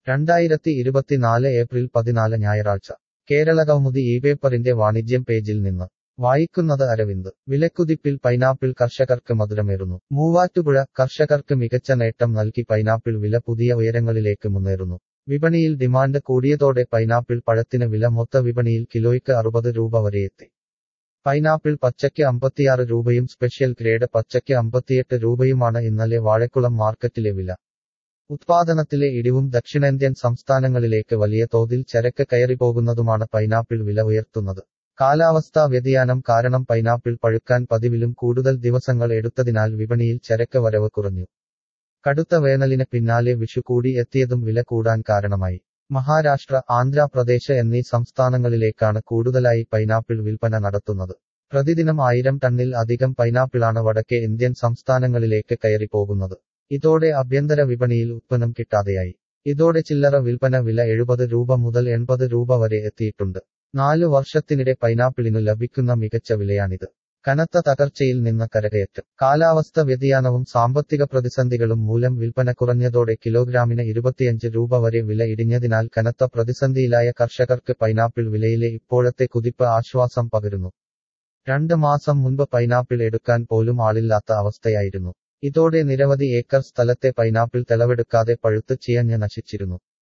രണ്ടായിരത്തി ഇരുപത്തിനാല് ഏപ്രിൽ പതിനാല് ഞായറാഴ്ച കേരള കൗമുദി ഈ പേപ്പറിന്റെ വാണിജ്യം പേജിൽ നിന്ന് വായിക്കുന്നത് അരവിന്ദ് വിലക്കുതിപ്പിൽ പൈനാപ്പിൾ കർഷകർക്ക് മധുരമേറുന്നു മൂവാറ്റുപുഴ കർഷകർക്ക് മികച്ച നേട്ടം നൽകി പൈനാപ്പിൾ വില പുതിയ ഉയരങ്ങളിലേക്ക് മുന്നേറുന്നു വിപണിയിൽ ഡിമാൻഡ് കൂടിയതോടെ പൈനാപ്പിൾ പഴത്തിന് വില മൊത്ത വിപണിയിൽ കിലോയ്ക്ക് അറുപത് രൂപ വരെയെത്തി പൈനാപ്പിൾ പച്ചയ്ക്ക് അമ്പത്തിയാറ് രൂപയും സ്പെഷ്യൽ ഗ്രേഡ് പച്ചയ്ക്ക് അമ്പത്തിയെട്ട് രൂപയുമാണ് ഇന്നലെ വാഴക്കുളം മാർക്കറ്റിലെ വില ഉത്പാദനത്തിലെ ഇടിവും ദക്ഷിണേന്ത്യൻ സംസ്ഥാനങ്ങളിലേക്ക് വലിയ തോതിൽ ചരക്ക് കയറിപ്പോകുന്നതുമാണ് പൈനാപ്പിൾ വില ഉയർത്തുന്നത് കാലാവസ്ഥാ വ്യതിയാനം കാരണം പൈനാപ്പിൾ പഴുക്കാൻ പതിവിലും കൂടുതൽ ദിവസങ്ങൾ എടുത്തതിനാൽ വിപണിയിൽ ചരക്ക് വരവ് കുറഞ്ഞു കടുത്ത വേനലിന് പിന്നാലെ വിഷു കൂടി എത്തിയതും വില കൂടാൻ കാരണമായി മഹാരാഷ്ട്ര ആന്ധ്രാപ്രദേശ് എന്നീ സംസ്ഥാനങ്ങളിലേക്കാണ് കൂടുതലായി പൈനാപ്പിൾ വിൽപ്പന നടത്തുന്നത് പ്രതിദിനം ആയിരം ടണ്ണിൽ അധികം പൈനാപ്പിളാണ് വടക്കേ ഇന്ത്യൻ സംസ്ഥാനങ്ങളിലേക്ക് കയറിപ്പോകുന്നത് ഇതോടെ ആഭ്യന്തര വിപണിയിൽ ഉത്പന്നം കിട്ടാതെയായി ഇതോടെ ചില്ലറ വിൽപ്പന വില എഴുപത് രൂപ മുതൽ എൺപത് രൂപ വരെ എത്തിയിട്ടുണ്ട് നാലു വർഷത്തിനിടെ പൈനാപ്പിളിനു ലഭിക്കുന്ന മികച്ച വിലയാണിത് കനത്ത തകർച്ചയിൽ നിന്ന് കരകയറ്റം കാലാവസ്ഥ വ്യതിയാനവും സാമ്പത്തിക പ്രതിസന്ധികളും മൂലം വിൽപ്പന കുറഞ്ഞതോടെ കിലോഗ്രാമിന് ഇരുപത്തിയഞ്ച് രൂപ വരെ വില ഇടിഞ്ഞതിനാൽ കനത്ത പ്രതിസന്ധിയിലായ കർഷകർക്ക് പൈനാപ്പിൾ വിലയിലെ ഇപ്പോഴത്തെ കുതിപ്പ് ആശ്വാസം പകരുന്നു രണ്ട് മാസം മുൻപ് പൈനാപ്പിൾ എടുക്കാൻ പോലും ആളില്ലാത്ത അവസ്ഥയായിരുന്നു ഇതോടെ നിരവധി ഏക്കർ സ്ഥലത്തെ പൈനാപ്പിൾ തെളവെടുക്കാതെ പഴുത്ത് ചിയഞ്ഞ് നശിച്ചിരുന്നു